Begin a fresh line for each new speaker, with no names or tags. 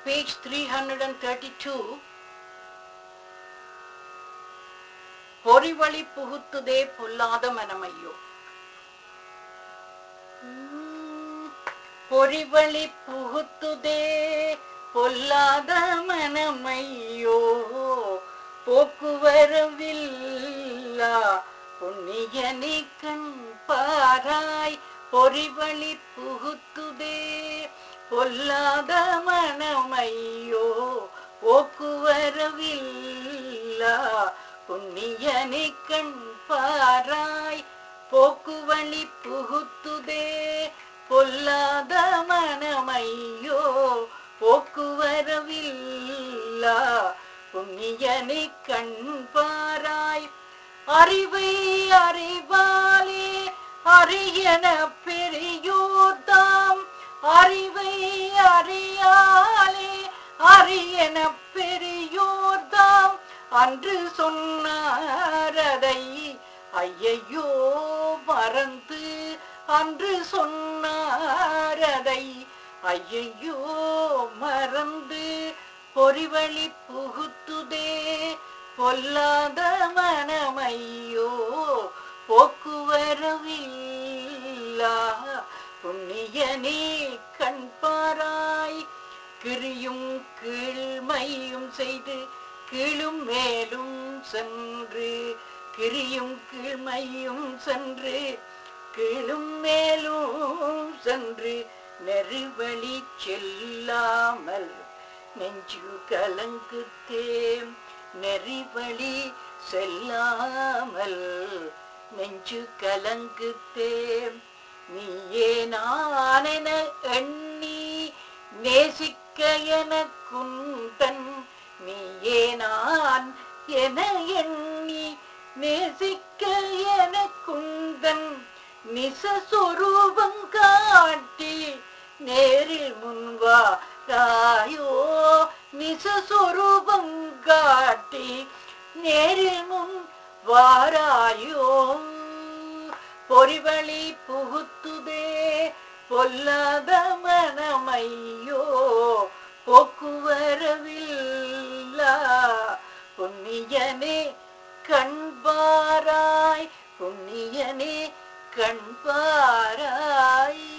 page 332 பொறிவழி புகுத்துதே பொல்லாத மனமையோ உம், பொறிவழி புகுத்துதே பொல்லாத மனமையோ போக்குவரவில்லா புண்ணியனி கண் பாராய் பொறிவழி புகுத்துதே பொல்லாத மனமையோ போக்குவரவில்லா புண்ணியனி கண் பாராய் போக்குவழி புகுத்துதே பொல்லாத மனமையோ போக்குவரவில்லா புண்ணியனி கண் பாராய் அறிவை அறிவாலே அரியன பெரியோர்தாம் அறிவை அறியாலே அரியன பெரியோர்தாம் அன்று சொன்னாரதை ஐயையோ மறந்து அன்று சொன்னாரதை ஐயையோ மறந்து பொறிவழி புகுத்துதே பொல்லாத மனமையோ போக்குவரவில்லா புண்ணியனே கண் பாராய் கிரியும் கீழ்மையும் செய்து கீழும் மேலும் சென்று கிரியும் கீழ்மையும் சென்று கீழும் மேலும் சென்று நெருவழி செல்லாமல் நெஞ்சு கலங்குத்தேம் நெறிவழி செல்லாமல் நெஞ்சு கலங்குத்தேம் நீயே நானென எண்ணி நேசிக்க எனக்குந்தன் நீயே நான் என எண்ணி நேசிக்க எனக்குந்தன் நிசஸ்வரூபம் காட்டி நேரில் முன்வா ராயோ நிசஸ்வரூபம் காட்டி நேரில் முன் வாராயோ பொறிவழி புகுத்துதே பொல்லாத மனமையோ போக்குவரவில்லா புண்ணியனே கண்பாராய் புண்ணியனே கண்பாராய்